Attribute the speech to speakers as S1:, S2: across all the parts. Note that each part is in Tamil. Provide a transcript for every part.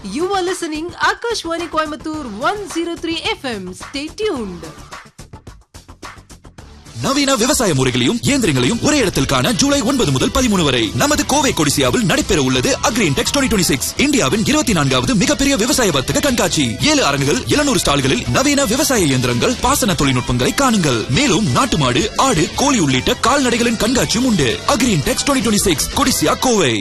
S1: You are listening Akashwani Coimbatore 103 FM. Stay tuned.
S2: நவீன விவசாய முறைகளையும் இயந்திரங்களையும் ஒரே இடத்தில் காண ஜூலை ஒன்பது முதல் பதிமூணு வரை நமது கோவை கொடிசியாவில் நடைபெற உள்ளது அக்ரீன் டெக்ஸ் டுவெண்ட்டி சிக்ஸ் இந்தியாவின் இருபத்தி நான்காவது மிகப்பெரிய விவசாய வர்த்தக கண்காட்சி ஏழு அரங்குகள் எழுநூறு ஸ்டால்களில் நவீன விவசாய இயந்திரங்கள் பாசன தொழில்நுட்பங்களை காணுங்கள் மேலும் நாட்டு மாடு ஆடு கோழி உள்ளிட்ட கால்நடைகளின் கண்காட்சியும் உண்டு Agri Intex twenty six Codissia Kovai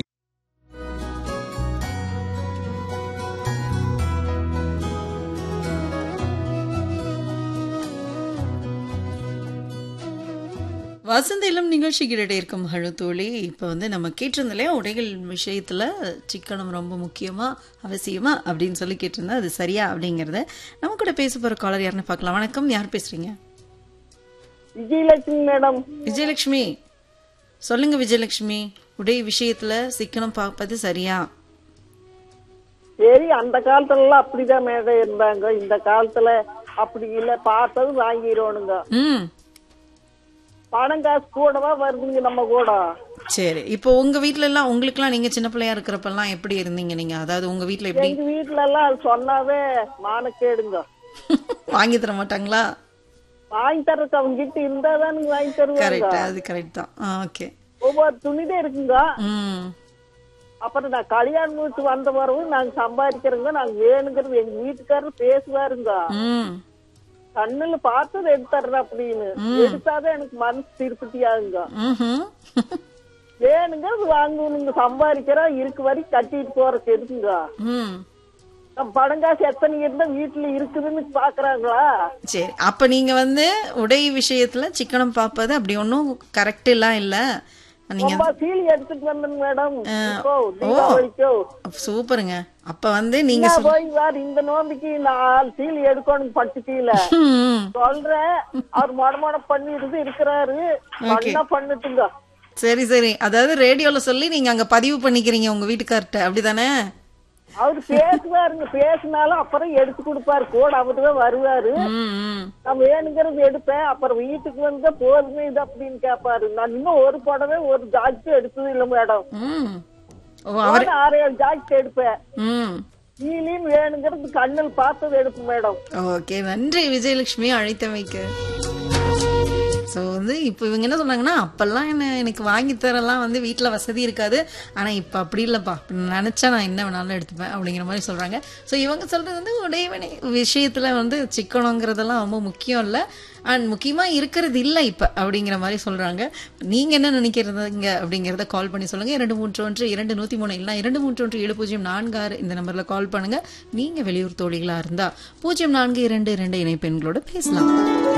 S3: வசந்த இளம் நிகழ்ச்சிகளிடையே இருக்கும் மகளு தோழி இப்போ வந்து நம்ம கேட்டிருந்தோம் இல்லையா உடைகள் விஷயத்தில் சிக்கனம் ரொம்ப முக்கியமா அவசியமா அப்படின்னு சொல்லி கேட்டிருந்தா அது சரியா அப்படிங்கிறத நம்ம கூட பேச போகிற காலர் யாருன்னு பார்க்கலாம் வணக்கம் யார் பேசுறீங்க
S4: விஜயலட்சுமி மேடம்
S3: விஜயலட்சுமி சொல்லுங்க விஜயலட்சுமி உடை விஷயத்துல சிக்கனம் பார்ப்பது சரியா
S4: சரி அந்த காலத்துல எல்லாம் அப்படிதான் மேடம் இருந்தாங்க இந்த காலத்துல அப்படி இல்ல பார்த்தது வாங்கிடுவோனுங்க
S3: ம்
S4: பணம் காசு கூடவா வருதுங்க நம்ம கூட
S3: சரி இப்போ உங்க வீட்ல எல்லாம் உங்களுக்குலாம் நீங்க சின்ன பிள்ளையா இருக்கிறப்பெல்லாம் எப்படி இருந்தீங்க நீங்க அதாவது உங்க வீட்ல எப்படி
S4: எங்க வீட்டுல எல்லாம் அது சொன்னாவே மானக்கேடுங்க
S3: வாங்கி தர மாட்டாங்களா
S4: வாங்கி தர்றதுக்கு அவங்க கிட்ட இருந்தா தானுங்க வாங்கி தருவாங்க
S3: கரெக்ட் அது கரெக்ட் தான் ஓகே
S4: ஒவ்வொரு துணிதான் இருக்குங்க
S3: ம்
S4: அப்புறம் நான் கல்யாணம் முடிச்சு வந்த பிறகு நாங்க சம்பாதிக்கிறோங்க நாங்க வேணுங்கிறது எங்க வீட்டுக்காரர் பேசுவாருங்க
S3: ம்
S4: கண்ணுல பார்த்தது எடுத்துறேன் அப்படின்னு எடுத்தாதான் எனக்கு மனசு திருப்தி ஆகுங்க
S3: ம்ஹும்.
S4: வேணுங்க அது வாங்கணுங்க சம்பாதிக்கிறோம் இருக்கு வரை கட்டிட்டு போறதுக்கு எதுக்குங்க
S3: ம்
S4: நம்ம பணம் காசு எத்தனை இருந்தா வீட்டுல இருக்குதுன்னு பாக்குறாங்களா
S3: சரி அப்ப நீங்க வந்து உடை விஷயத்துல சிக்கனம் பார்ப்பது அப்படி ஒன்றும் கரெக்ட் எல்லாம் இல்ல நீங்க
S4: ரொம்ப சீலி எடுத்துட்டு வந்தேன் மேடம் இப்போ தீபாவளிக்கோ
S3: சூப்பருங்க அப்ப வந்து நீங்க
S4: நான் போய் வேற இந்த நோம்பிக்கு நாலு சீலி எடுக்கணும் பட்டு சீல
S3: ம்,
S4: சொல்றேன் அவர் மொடமொட பண்ணிட்டு இருக்கிறாரு பண்ணா பண்ணட்டுங்க
S3: சரி சரி அதாவது ரேடியோல சொல்லி நீங்க அங்க பதிவு பண்ணிக்கிறீங்க உங்க வீட்டுக்கார்ட்ட அப்படிதானே
S4: அவரு பேசுவாருங்க பேசினாலும் அப்புறம் எடுத்து கொடுப்பாரு கூட அவருதான் வருவாரு
S3: ம், ம்.
S4: நான் வேணுங்கிறது எடுப்பேன் அப்புறம் வீட்டுக்கு வந்து போதுமே இது அப்படின்னு கேட்பாரு நான் இன்னும் ஒரு புடவை ஒரு ஜாக்கெட் எடுத்தது இல்ல மேடம்
S3: ம். ஓ அவர்
S4: நானும் ஆறு ஏழு ஜாக்கெட் எடுப்பேன்
S3: ம்
S4: நீலையும் வேணுங்கிறது கண்ணில் பார்த்தது எடுப்பேன் மேடம்
S3: ஓகே நன்றி விஜயலட்சுமி அழைத்தமைக்கு ஸோ வந்து இப்போ இவங்க என்ன சொன்னாங்கன்னா அப்பெல்லாம் என்ன எனக்கு வாங்கி தரலாம் வந்து வீட்டில் வசதி இருக்காது ஆனால் இப்போ அப்படி இல்லைப்பா நினச்சா நான் என்ன வேணாலும் எடுத்துப்பேன் அப்படிங்கிற மாதிரி சொல்கிறாங்க ஸோ இவங்க சொல்கிறது வந்து உடையவனை விஷயத்தில் வந்து சிக்கனங்கிறதெல்லாம் ரொம்ப முக்கியம் இல்லை அண்ட் முக்கியமாக இருக்கிறது இல்லை இப்போ அப்படிங்கிற மாதிரி சொல்கிறாங்க நீங்கள் என்ன நினைக்கிறதுங்க அப்படிங்கிறத கால் பண்ணி சொல்லுங்கள் இரண்டு மூன்று ஒன்று இரண்டு நூற்றி மூணு இல்லை இரண்டு மூன்று ஒன்று ஏழு பூஜ்ஜியம் நான்கு ஆறு இந்த நம்பரில் கால் பண்ணுங்கள் நீங்கள் வெளியூர் தோழிகளாக இருந்தால் பூஜ்ஜியம் நான்கு இரண்டு இரண்டு இணைப்பெண்களோட பேசலாம்